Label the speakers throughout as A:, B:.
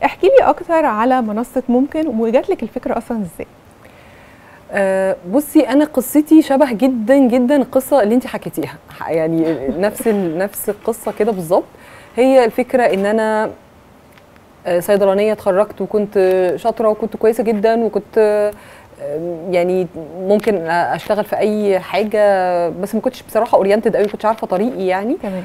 A: احكي لي اكتر على منصه ممكن وجات لك الفكره اصلا ازاي
B: أه بصي انا قصتي شبه جدا جدا القصه اللي انت حكيتيها يعني نفس ال- نفس القصه كده بالظبط هي الفكره ان انا آه، صيدلانيه اتخرجت وكنت شاطره وكنت كويسه جدا وكنت آه، يعني ممكن اشتغل في اي حاجه بس ما كنتش بصراحه اورينتد قوي ما كنتش عارفه طريقي يعني
A: تمام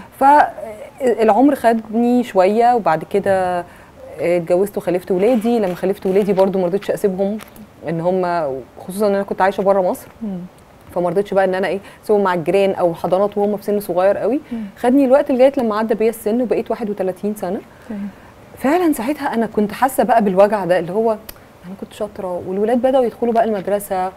B: فالعمر خدني شويه وبعد كده اتجوزت وخلفت ولادي لما خلفت ولادي برضو ما رضيتش اسيبهم ان هم خصوصا ان انا كنت عايشه بره مصر
A: مم.
B: فما رضيتش بقى ان انا ايه اسيبهم مع الجيران او حضانات وهم في سن صغير قوي
A: مم.
B: خدني الوقت لغايه لما عدى بيا السن وبقيت 31 سنه
A: تمام
B: فعلا ساعتها انا كنت حاسه بقى بالوجع ده اللي هو انا كنت شاطره والولاد بداوا يدخلوا بقى المدرسه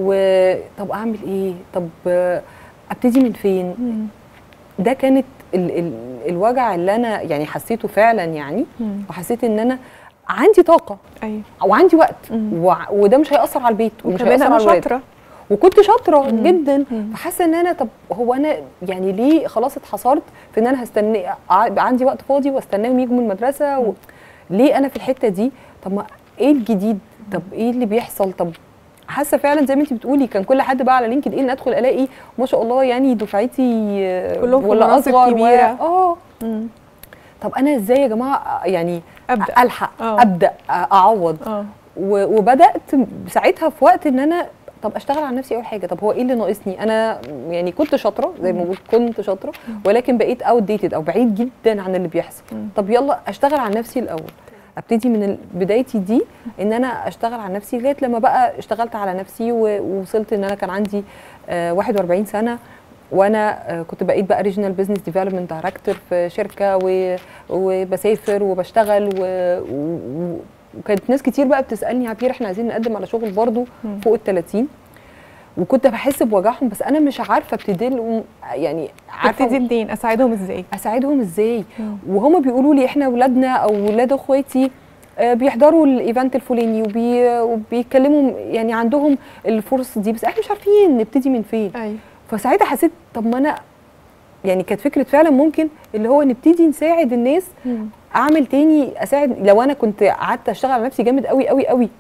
B: وطب اعمل ايه طب آه، ابتدي من فين
A: مم.
B: ده كانت ال ال الوجع اللي انا يعني حسيته فعلا يعني
A: مم.
B: وحسيت ان انا عندي طاقه
A: ايوه
B: وعندي وقت
A: مم.
B: وع- وده مش هياثر على البيت ومش
A: وكمان
B: هياثر
A: انا
B: على الولاد
A: شاطره
B: وكنت شاطره
A: مم.
B: جدا
A: مم.
B: فحاسه ان انا طب هو انا يعني ليه خلاص اتحصرت في ان انا هستنى ع- يبقى عندي وقت فاضي واستناهم يجوا من المدرسه و... ليه انا في الحته دي طب ما ايه الجديد طب ايه اللي بيحصل طب حاسه فعلا زي ما انت بتقولي كان كل حد بقى على لينكد ان ادخل الاقي ما شاء الله يعني دفعتي آه،
A: كلهم في
B: ولا
A: مناصب
B: اصغر و-
A: كبيرة.
B: اه
A: مم.
B: طب انا ازاي يا جماعه يعني
A: ابدا
B: الحق
A: آه.
B: ابدا اعوض
A: اه
B: و- وبدات ساعتها في وقت ان انا طب اشتغل على نفسي اول حاجه طب هو ايه اللي ناقصني انا يعني كنت شاطره زي ما بقول كنت شاطره ولكن بقيت اوت ديتد او بعيد جدا عن اللي بيحصل
A: مم.
B: طب يلا اشتغل على نفسي الاول ابتدي من ال- بدايتي دي ان انا اشتغل على نفسي لغايه لما بقى اشتغلت على نفسي و- ووصلت ان انا كان عندي آه، 41 سنه وانا آه، كنت بقيت بقى ريجنال بزنس ديفلوبمنت دايركتور في شركه و- وبسافر وبشتغل و- و- وكانت ناس كتير بقى بتسالني يا عبير احنا عايزين نقدم على شغل برضو
A: مم.
B: فوق ال 30 وكنت بحس بوجعهم بس انا مش عارفه ابتدي لهم يعني
A: ابتدي
B: عارفه
A: منين اساعدهم ازاي
B: اساعدهم ازاي
A: مم.
B: وهما بيقولوا لي احنا ولادنا او ولاد اخواتي آه، بيحضروا الايفنت الفلاني وبي وبيتكلموا يعني عندهم الفرص دي بس احنا مش عارفين نبتدي من فين
A: ايوه
B: فساعتها حسيت طب ما انا يعني كانت فكره فعلا ممكن اللي هو نبتدي نساعد الناس
A: مم.
B: اعمل تاني اساعد لو انا كنت قعدت اشتغل على نفسي جامد قوي قوي قوي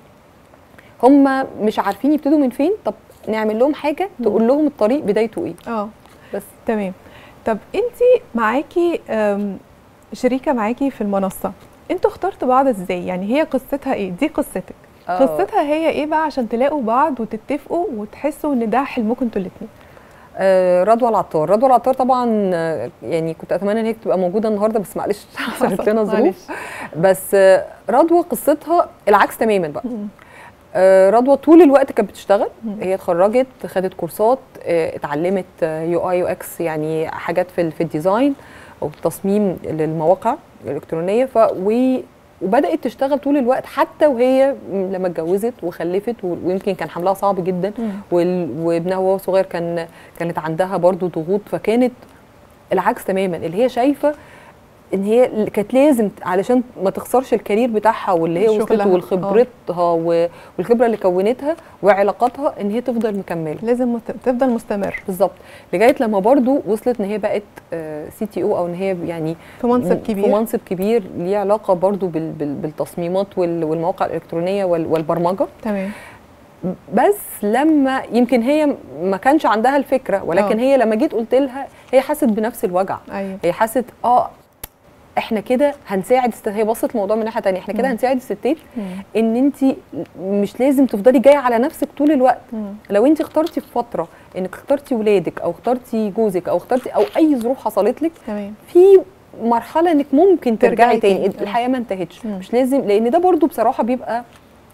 B: هم مش عارفين يبتدوا من فين طب نعمل لهم حاجه تقول لهم الطريق بدايته ايه
A: اه
B: بس
A: تمام طب انت معاكي أم، شريكه معاكي في المنصه انتوا اخترتوا بعض ازاي يعني هي قصتها ايه دي قصتك
B: آه.
A: قصتها هي ايه بقى عشان تلاقوا بعض وتتفقوا وتحسوا ان ده حلمكم انتوا الاثنين
B: آه، رضوى العطار رضوى العطار طبعا آه، يعني كنت اتمنى ان هي تبقى موجوده النهارده بس معلش حصلت لنا ظروف بس آه، رضوى قصتها العكس تماما بقى آه، رضوى طول الوقت كانت بتشتغل
A: مم.
B: هي اتخرجت خدت كورسات آه، اتعلمت يو اي يو اكس يعني حاجات في ال- في الديزاين او التصميم للمواقع الالكترونيه ف و وبدات تشتغل طول الوقت حتى وهي لما اتجوزت وخلفت و- ويمكن كان حملها صعب جدا وال- وابنها وهو صغير كان كانت عندها برضو ضغوط فكانت العكس تماما اللي هي شايفه ان هي كانت لازم علشان ما تخسرش الكارير بتاعها واللي هي وصلت
A: شغلها.
B: وخبرتها و- والخبره اللي كونتها وعلاقاتها ان هي تفضل مكمله
A: لازم مت- تفضل مستمر
B: بالظبط لغايه لما برضو وصلت ان هي بقت سي تي او او ان هي يعني
A: في منصب
B: في
A: كبير
B: منصب كبير ليه علاقه برضو بال- بال- بالتصميمات وال- والمواقع الالكترونيه وال- والبرمجه
A: تمام
B: بس لما يمكن هي ما كانش عندها الفكره ولكن
A: آه.
B: هي لما جيت قلت لها هي حست بنفس الوجع
A: ايوه
B: هي حست اه احنا كده هنساعد الستات هي بصت الموضوع من ناحيه تانية احنا كده
A: مم.
B: هنساعد الستات
A: مم.
B: ان انت مش لازم تفضلي جايه على نفسك طول الوقت
A: مم.
B: لو انت اخترتي في فتره انك اخترتي ولادك او اخترتي جوزك او اخترتي او اي ظروف حصلت لك
A: تمام
B: في مرحله انك ممكن
A: ترجعي
B: ترجعي تاني
A: تاني.
B: الحياه ما انتهتش
A: مم.
B: مش لازم لان ده برضو بصراحه بيبقى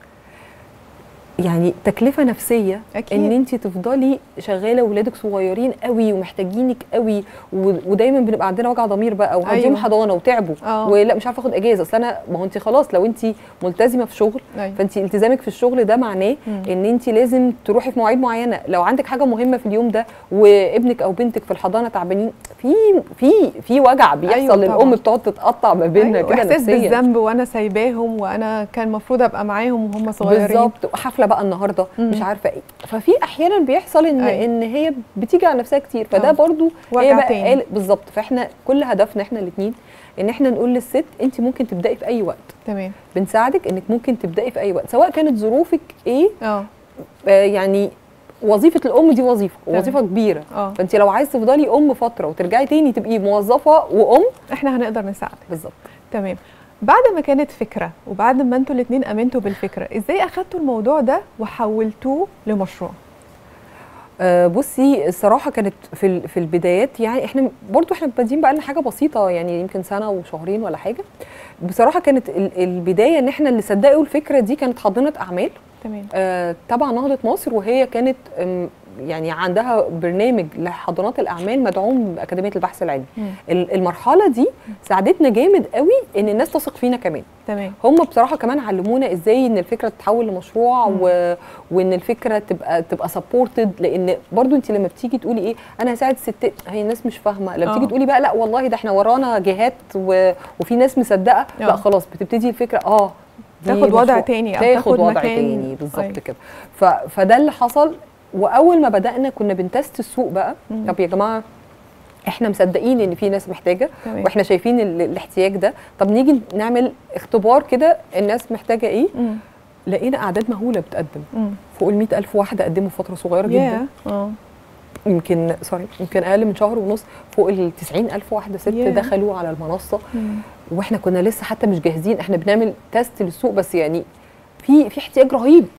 B: يعني تكلفه نفسيه
A: أكيد.
B: ان انت تفضلي شغاله واولادك صغيرين قوي ومحتاجينك قوي و- ودايما بنبقى عندنا وجع ضمير بقى وهديهم
A: أيوة.
B: حضانه وتعبوا
A: آه.
B: ولا مش عارفه اخد اجازه اصل انا ما هو انت خلاص لو انت ملتزمه في شغل
A: ايوه
B: فانت التزامك في الشغل ده معناه
A: مم.
B: ان انت لازم تروحي في مواعيد معينه لو عندك حاجه مهمه في اليوم ده وابنك او بنتك في الحضانه تعبانين في في في وجع بيحصل
A: أيوة
B: أيوة
A: طبعاً.
B: الام بتقعد تتقطع ما بيننا
A: أيوة.
B: كده
A: واحساس
B: نفسيا
A: بالذنب وانا سايباهم وانا كان المفروض ابقى معاهم وهم صغيرين
B: بالظبط حفله بقى النهارده
A: مم.
B: مش عارفه ايه ففي احيانا بيحصل ان
A: أيوة.
B: ان هي بتيجي على نفسها كتير فده
A: آه.
B: برضو
A: وجع
B: هي بقى
A: تاني.
B: قال بالظبط فاحنا كل هدفنا احنا الاثنين ان احنا نقول للست انت ممكن تبداي في اي وقت
A: تمام
B: بنساعدك انك ممكن تبداي في اي وقت سواء كانت ظروفك ايه
A: اه
B: آه يعني وظيفه الام دي وظيفه
A: تمام.
B: وظيفه كبيره
A: اه
B: فانت لو عايز تفضلي ام فتره وترجعي تاني تبقي موظفه وام
A: احنا هنقدر نساعدك
B: بالظبط
A: تمام بعد ما كانت فكره وبعد ما انتوا الاثنين امنتوا بالفكره ازاي اخدتوا الموضوع ده وحولتوه لمشروع
B: آه، بصي الصراحه كانت في ال- في البدايات يعني احنا برضو احنا بادئين بقى لنا حاجه بسيطه يعني يمكن سنه وشهرين ولا حاجه بصراحه كانت ال- البدايه ان احنا اللي صدقوا الفكره دي كانت حاضنه اعمال
A: تمام
B: آه، تبع نهضه مصر وهي كانت أم، يعني عندها برنامج لحاضنات الاعمال مدعوم باكاديميه البحث العلمي
A: مم.
B: ال- المرحله دي ساعدتنا جامد قوي ان الناس تثق فينا كمان
A: تمام
B: هم بصراحه كمان علمونا ازاي ان الفكره تتحول لمشروع
A: مم.
B: و... وان الفكره تبقى تبقى سبورتد لان برضو انت لما بتيجي تقولي ايه انا هساعد الستات هي الناس مش فاهمه لما
A: آه.
B: تيجي تقولي بقى لا والله ده احنا ورانا جهات و... وفي ناس مصدقه
A: آه.
B: لا خلاص بتبتدي الفكره اه دي
A: تاخد وضع
B: مشروع.
A: تاني أو
B: تاخد
A: تاخد
B: وضع
A: مكان.
B: تاني بالظبط
A: أيوة.
B: كده ف... فده اللي حصل واول ما بدانا كنا بنتست السوق بقى
A: مم.
B: طب يا جماعه احنا مصدقين ان في ناس محتاجه
A: تمام
B: واحنا شايفين ال- الاحتياج ده طب نيجي نعمل اختبار كده الناس محتاجه ايه
A: مم.
B: لقينا اعداد مهوله بتقدم
A: مم.
B: فوق ال ألف واحده قدموا في فتره صغيره جدا
A: ياه اه
B: يمكن سوري يمكن اقل من شهر ونص فوق ال ألف واحده ست
A: ياه.
B: دخلوا على المنصه
A: مم.
B: واحنا كنا لسه حتى مش جاهزين احنا بنعمل تيست للسوق بس يعني في في احتياج رهيب